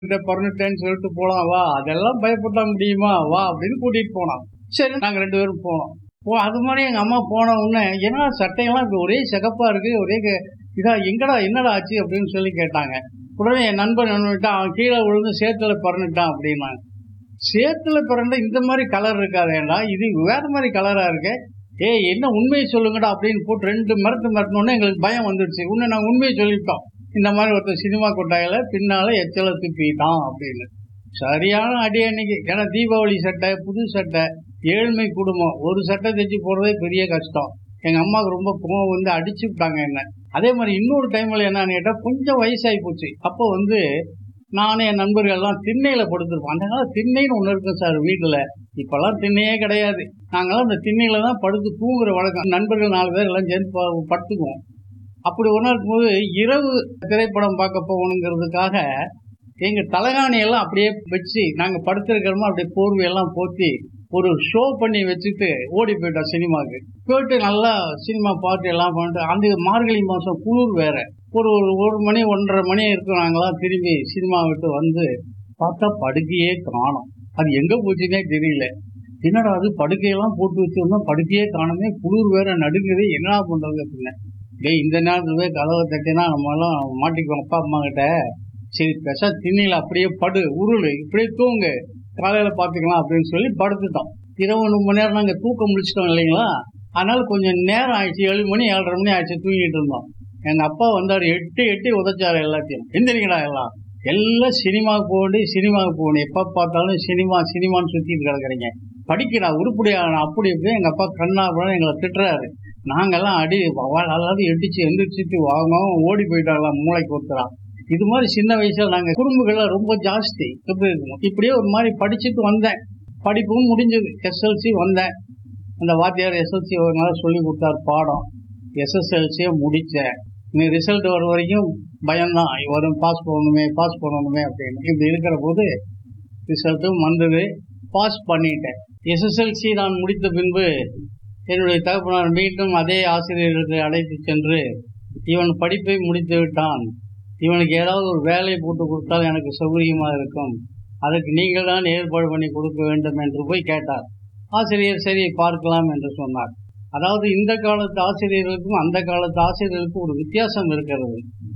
இந்த பிறந்துட்டேன்னு சொல்லிட்டு போலாம் வா அதெல்லாம் பயப்பட்டா முடியுமா வா அப்படின்னு கூட்டிட்டு போனான் சரி நாங்க ரெண்டு பேரும் போனோம் போ அது மாதிரி எங்க அம்மா போன உடனே ஏன்னா சட்டையெல்லாம் இப்படி ஒரே சிகப்பா இருக்கு ஒரே க- இதா எங்கடா என்னடா ஆச்சு அப்படின்னு சொல்லி கேட்டாங்க உடனே என் நண்பன் நின்றுட்டான் அவன் கீழே விழுந்து சேத்துல பிறந்துட்டான் அப்படின்னாங்க சேத்துல பிறந்த இந்த மாதிரி கலர் இருக்காதேடா இது வேற மாதிரி கலரா இருக்கு ஏய் என்ன உண்மையை சொல்லுங்கடா அப்படின்னு போட்டு ரெண்டு மரத்து மரத்தினோடனே எங்களுக்கு பயம் வந்துடுச்சு உன்னை நாங்கள் உண்மையை சொல்லிட்டோம் இந்த மாதிரி ஒருத்தர் சினிமா கொட்டாயில பின்னால எச்சல துப்பிட்டான் அப்படின்னு சரியான அடி அன்னைக்கு ஏன்னா தீபாவளி சட்டை புது சட்டை ஏழ்மை குடும்பம் ஒரு சட்டை தைச்சு போடுறதே பெரிய கஷ்டம் எங்க அம்மாவுக்கு ரொம்ப கோவம் வந்து அடிச்சு விட்டாங்க என்ன அதே மாதிரி இன்னொரு டைம்ல என்னன்னு கேட்டா கொஞ்சம் வயசாகி போச்சு அப்போ வந்து நானும் என் நண்பர்கள் எல்லாம் திண்ணையில படுத்திருப்போம் அந்த காலம் திண்ணைன்னு ஒண்ணு இருக்கும் சார் வீட்டுல இப்பெல்லாம் திண்ணையே கிடையாது நாங்கெல்லாம் அந்த திண்ணையில தான் படுத்து தூங்குற வழக்கம் நண்பர்கள் நாலு பேர் எல்லாம் சேர்ந்து ப- படுத்துக்குவோம் அப்படி ஒரு நாள் இருக்கும்போது இரவு திரைப்படம் பார்க்க போகணுங்கிறதுக்காக எங்க தலைகாணியெல்லாம் அப்படியே வச்சு நாங்க படுத்திருக்கிறோமோ அப்படியே போர்வையெல்லாம் போத்தி ஒரு ஷோ பண்ணி வச்சுட்டு ஓடி போயிட்டோம் சினிமாக்கு போயிட்டு நல்லா சினிமா பார்த்து எல்லாம் பண்ணிட்டு அந்த மார்கழி மாசம் குளிர் வேற ஒரு ஒரு ஒரு மணி ஒன்றரை மணி இருக்கும் நாங்களாம் திரும்பி சினிமா விட்டு வந்து பார்த்தா படுக்கையே காணோம் அது எங்க போச்சுன்னே தெரியல என்னடா அது படுக்கையெல்லாம் போட்டு வச்சிருந்தோம் படுக்கையே காணுமே குளிர் வேற நடுங்குது என்ன பண்றது அப்படின்னு டேய் இந்த நேரத்துல போய் கதவை தட்டினா நம்ம எல்லாம் மாட்டிக்குவோம் அப்பா அம்மா கிட்ட சரி பெசா திண்ணில அப்படியே படு உருளு இப்படியே தூங்கு காலையில பாத்துக்கலாம் அப்படின்னு சொல்லி படுத்துட்டோம் இரவு மூணு மணி நேரம் நாங்க தூக்கம் முடிச்சிட்டோம் இல்லைங்களா அதனால கொஞ்சம் நேரம் ஆயிடுச்சு ஏழு மணி ஏழரை மணி ஆயிடுச்சு தூங்கிட்டு இருந்தோம் எங்க அப்பா வந்தாரு எட்டி எட்டி உதைச்சாரு எல்லாத்தையும் எந்திரிங்கடா எல்லாம் எல்லாம் சினிமாவுக்கு போகணும் சினிமாவுக்கு போகணும் எப்ப பார்த்தாலும் சினிமா சினிமான்னு சுத்திட்டு கிடக்குறீங்க படிக்கிறா உருப்படியான அப்படி இப்படி எங்க அப்பா கண்ணா அப்படின்னு எங்களை திட்டுறாரு நாங்கெல்லாம் அடி அதாவது எடிச்சு எந்திரிச்சிட்டு வாங்க ஓடி போயிட்டாங்களாம் மூளைக்கு ஒருத்தரா இது மாதிரி சின்ன வயசுல நாங்க குறும்புகள்ல ரொம்ப ஜாஸ்தி எப்படி இருக்கும் இப்படியே ஒரு மாதிரி படிச்சுட்டு வந்தேன் படிப்பும் முடிஞ்சது எஸ்எல்சி வந்தேன் அந்த வாத்தியார் எஸ்எல்சி ஒரு நாள் சொல்லி கொடுத்தார் பாடம் எஸ்எஸ்எல்சியை முடிச்சேன் நீ ரிசல்ட் வர வரைக்கும் பயம்தான் வரும் பாஸ் பண்ணணுமே பாஸ் பண்ணணுமே அப்படின்னு இப்படி இருக்கிற போது ரிசல்ட்டும் வந்தது பாஸ் பண்ணிட்டேன் எஸ்எஸ்எல்சி நான் முடித்த பின்பு என்னுடைய தகப்பனார் மீண்டும் அதே ஆசிரியர்களுக்கு அழைத்து சென்று இவன் படிப்பை முடித்து விட்டான் இவனுக்கு ஏதாவது ஒரு வேலை போட்டு கொடுத்தால் எனக்கு சௌகரியமா இருக்கும் அதற்கு நீங்கள் தான் ஏற்பாடு பண்ணி கொடுக்க வேண்டும் என்று போய் கேட்டார் ஆசிரியர் சரி பார்க்கலாம் என்று சொன்னார் அதாவது இந்த காலத்து ஆசிரியர்களுக்கும் அந்த காலத்து ஆசிரியர்களுக்கும் ஒரு வித்தியாசம் இருக்கிறது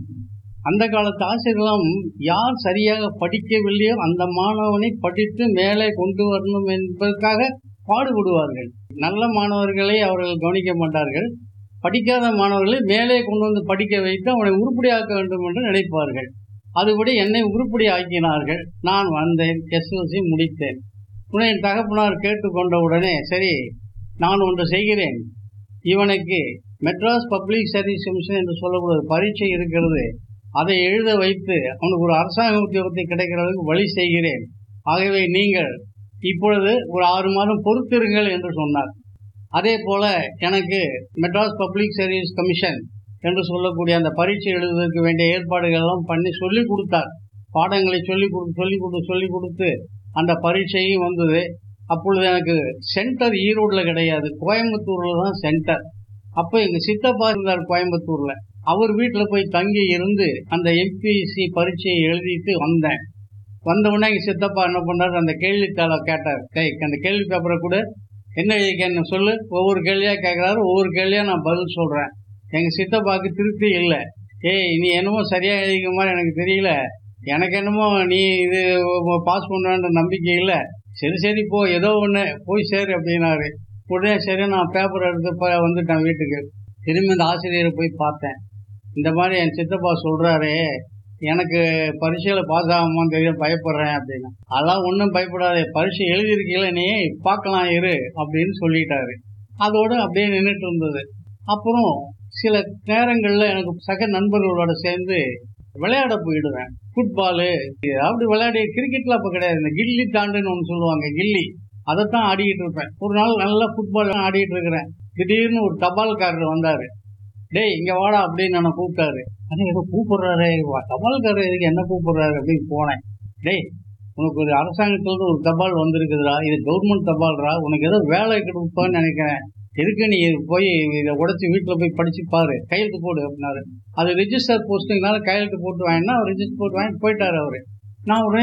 அந்த காலத்து ஆசிரியர்களும் யார் சரியாக படிக்கவில்லையோ அந்த மாணவனை படித்து மேலே கொண்டு வரணும் என்பதற்காக பாடுபடுவார்கள் நல்ல மாணவர்களை அவர்கள் கவனிக்க மாட்டார்கள் படிக்காத மாணவர்களை மேலே கொண்டு வந்து படிக்க வைத்து அவனை உருப்படியாக்க வேண்டும் என்று நினைப்பார்கள் அதுபடி என்னை உருப்படி ஆக்கினார்கள் நான் வந்தேன் எஸ்எல்சி முடித்தேன் உடனே என் தகப்பனார் கேட்டுக்கொண்ட உடனே சரி நான் ஒன்று செய்கிறேன் இவனுக்கு மெட்ராஸ் பப்ளிக் சர்வீஸ் கமிஷன் என்று சொல்லக்கூடிய ஒரு பரீட்சை இருக்கிறது அதை எழுத வைத்து அவனுக்கு ஒரு அரசாங்க உத்தியோகத்தை கிடைக்கிறதுக்கு வழி செய்கிறேன் ஆகவே நீங்கள் இப்பொழுது ஒரு ஆறு மாதம் பொறுத்திருங்கள் என்று சொன்னார் அதே போல எனக்கு மெட்ராஸ் பப்ளிக் சர்வீஸ் கமிஷன் என்று சொல்லக்கூடிய அந்த பரீட்சை எழுதுவதற்கு வேண்டிய ஏற்பாடுகள் எல்லாம் பண்ணி சொல்லி கொடுத்தார் பாடங்களை சொல்லி கொடுத்து சொல்லி கொடுத்து சொல்லி கொடுத்து அந்த பரீட்சையும் வந்தது அப்பொழுது எனக்கு சென்டர் ஈரோடுல கிடையாது கோயம்புத்தூர்ல தான் சென்டர் அப்போ எங்க சித்தப்பா இருந்தார் கோயம்புத்தூர்ல அவர் வீட்டில் போய் தங்கி இருந்து அந்த எம்பிசி பரீட்சையை எழுதிட்டு வந்தேன் வந்த உடனே எங்க சித்தப்பா என்ன பண்ணாரு அந்த கேள்வித்தாளை கேட்டார் டேய் அந்த கேள்வி பேப்பரை கூட என்ன எழுதிக்கன்னு சொல்லு ஒவ்வொரு கேள்வியா கேட்கறாரு ஒவ்வொரு கேள்வியா நான் பதில் சொல்றேன் எங்க சித்தப்பாக்கு திருப்தி இல்லை ஏய் நீ என்னமோ சரியா எழுதிக்க மாதிரி எனக்கு தெரியல எனக்கு என்னமோ நீ இது பாஸ் பண்ணுவேன்ற நம்பிக்கை இல்லை சரி சரி போ ஏதோ ஒன்று போய் சேரு அப்படின்னாரு உடனே சரி நான் பேப்பர் எடுத்து ப- வந்துட்டேன் வீட்டுக்கு திரும்பி இந்த ஆசிரியரை போய் பார்த்தேன் இந்த மாதிரி என் சித்தப்பா சொல்றாரு எனக்கு பரீட்சையில பாஸ் ஆகுமான்னு தெரியும் பயப்படுறேன் அப்படின்னு அதெல்லாம் ஒன்றும் பயப்படாதே பரீட்சை எழுதியிருக்கீங்கள நீ பார்க்கலாம் இரு அப்படின்னு சொல்லிட்டாரு அதோட அப்படியே நின்றுட்டு இருந்தது அப்புறம் சில நேரங்களில் எனக்கு சக நண்பர்களோட சேர்ந்து விளையாட போயிடுவேன் ஃபுட்பாலு அப்படி விளையாடி கிரிக்கெட்ல அப்போ கிடையாது இந்த கில்லி தாண்டுன்னு ஒன்று சொல்லுவாங்க கில்லி அதைத்தான் ஆடிக்கிட்டு இருப்பேன் ஒரு நாள் நல்லா ஃபுட்பால் ஆடிட்டு இருக்கிறேன் திடீர்னு ஒரு தபால்காரர் வந்தாரு டேய் இங்க வாடா அப்படின்னு என்ன கூப்பிட்டாரு அது ஏதோ கூப்பிடுறாரு தபால்காரர் இதுக்கு என்ன கூப்பிடுறாரு அப்படின்னு போனேன் டேய் உனக்கு ஒரு அரசாங்கத்துல இருந்து ஒரு தபால் வந்திருக்குதுடா இது கவர்மெண்ட் தபால்டா உனக்கு ஏதோ வேலை கொடுப்பான்னு நினைக்கிறேன் எதுக்கு நீ போய் இதை உடைச்சு வீட்டில் போய் படிச்சு பாரு கையெழுத்து போடு அப்படின்னாரு அது ரிஜிஸ்டர் போஸ்டிங்னால கையெழுத்து போட்டு வாங்கினா ரிஜிஸ்டர் போட்டு வாங்கிட்டு போயிட்டாரு அவரு நான் உடனே